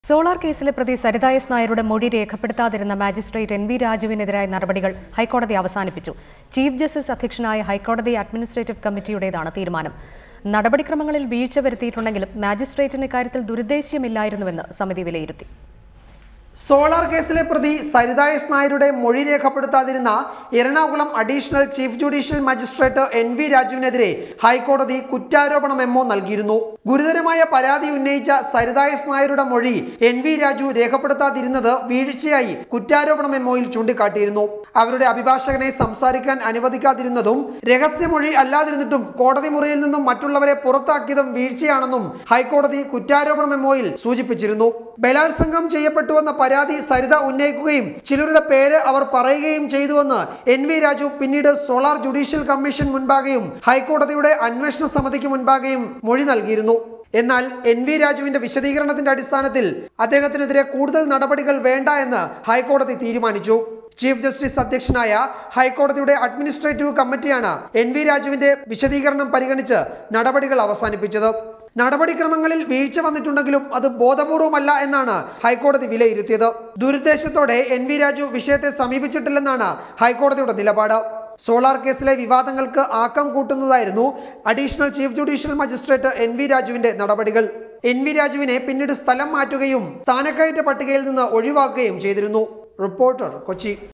solar കേസിലെ പ്രതി Saritha S നായരുടെ മൊഴി രേഖപ്പെടുത്താതിരുന്ന മാജിസ്ട്രേറ്റ് എൻ വി രാജുവിനെതിരായ നടപടികൾ ഹൈക്കോടതി അവസാനിപ്പിച്ചു ചീഫ് ജസ്റ്റിസ് അധ്യക്ഷനായ ഹൈക്കോടതി അഡ്മിനിസ്ട്രേറ്റീവ് കമ്മിറ്റിയുടേതാണ് തീരുമാനം നടപടിക്രമങ്ങളിൽ വീഴ്ച വരുത്തിയിട്ടുണ്ടെങ്കിലും മാജിസ്ട്രേറ്റിന് ഇക്കാര്യത്തിൽ ദുരുദ്ദേശ്യമില്ലായിരുന്നുവെന്ന് സമിതി വിലയിരുത്തി സോളാർ കേസിലെ പ്രതി സരിത എസ് നായരുടെ മൊഴി രേഖപ്പെടുത്താതിരുന്ന Ernakulam additional chief judicial magistrate N V രാജുവിനെതിരെ ഹൈക്കോടതി കുറ്റാരോപണ മെമ്മോ നൽകിയിരുന്നു ഗുരുതരമായ പരാതി ഉന്നയിച്ച സരിത എസ് നായരുടെ മൊഴി എൻ വി രാജു രേഖപ്പെടുത്താതിരുന്നത് വീഴ്ചയായി കുറ്റാരോപണ മെമ്മോയിൽ ചൂണ്ടിക്കാട്ടിയിരുന്നു അവരുടെ അഭിഭാഷകനെ സംസാരിക്കാൻ അനുവദിക്കാതിരുന്നതും രഹസ്യമൊഴി അല്ലാതിരുന്നിട്ടും കോടതി മുറിയിൽ നിന്നും മറ്റുള്ളവരെ പുറത്താക്കിയതും വീഴ്ചയാണെന്നും ഹൈക്കോടതി കുറ്റാരോപണ മെമ്മോയിൽ സൂചിപ്പിച്ചിരുന്നു ബലാത്സംഗം ചെയ്യപ്പെട്ടുവെന്ന പരാതി സരിത ഉന്നയിക്കുകയും ചിലരുടെ പേര് അവർ പറയുകയും ചെയ്തുവെന്ന് എൻ വി രാജു പിന്നീട് സോളാർ ജുഡീഷ്യൽ കമ്മീഷൻ മുൻപാകെയും ഹൈക്കോടതിയുടെ അന്വേഷണ സമിതിക്ക് മുൻപാകെയും മൊഴി നൽകിയിരുന്നു എന്നാൽ എൻ വി രാജുവിന്റെ വിശദീകരണത്തിന്റെ അടിസ്ഥാനത്തിൽ അദ്ദേഹത്തിനെതിരെ കൂടുതൽ നടപടികൾ വേണ്ട എന്ന് ഹൈക്കോടതി തീരുമാനിച്ചു ചീഫ് ജസ്റ്റിസ് അധ്യക്ഷനായ ഹൈക്കോടതിയുടെ അഡ്മിനിസ്ട്രേറ്റീവ് കമ്മിറ്റിയാണ് എൻ വി രാജുവിന്റെ വിശദീകരണം പരിഗണിച്ച് നടപടികൾ അവസാനിപ്പിച്ചത് നടപടിക്രമങ്ങളിൽ വീഴ്ച വന്നിട്ടുണ്ടെങ്കിലും അത് ബോധപൂർവമല്ല എന്നാണ് ഹൈക്കോടതി വിലയിരുത്തിയത് ദുരുദ്ദേശത്തോടെ എൻ വി രാജു വിഷയത്തെ സമീപിച്ചിട്ടില്ലെന്നാണ് ഹൈക്കോടതിയുടെ നിലപാട് സോളാർ കേസിലെ വിവാദങ്ങൾക്ക് ആക്കം കൂട്ടുന്നതായിരുന്നു additional chief judicial magistrate N V രാജുവിന്റെ നടപടികൾ എൻ വി രാജുവിനെ പിന്നീട് സ്ഥലം മാറ്റുകയും സ്ഥാനക്കയറ്റ പട്ടികയിൽ നിന്ന് ഒഴിവാക്കുകയും ചെയ്തിരുന്നു റിപ്പോർട്ടർ കൊച്ചി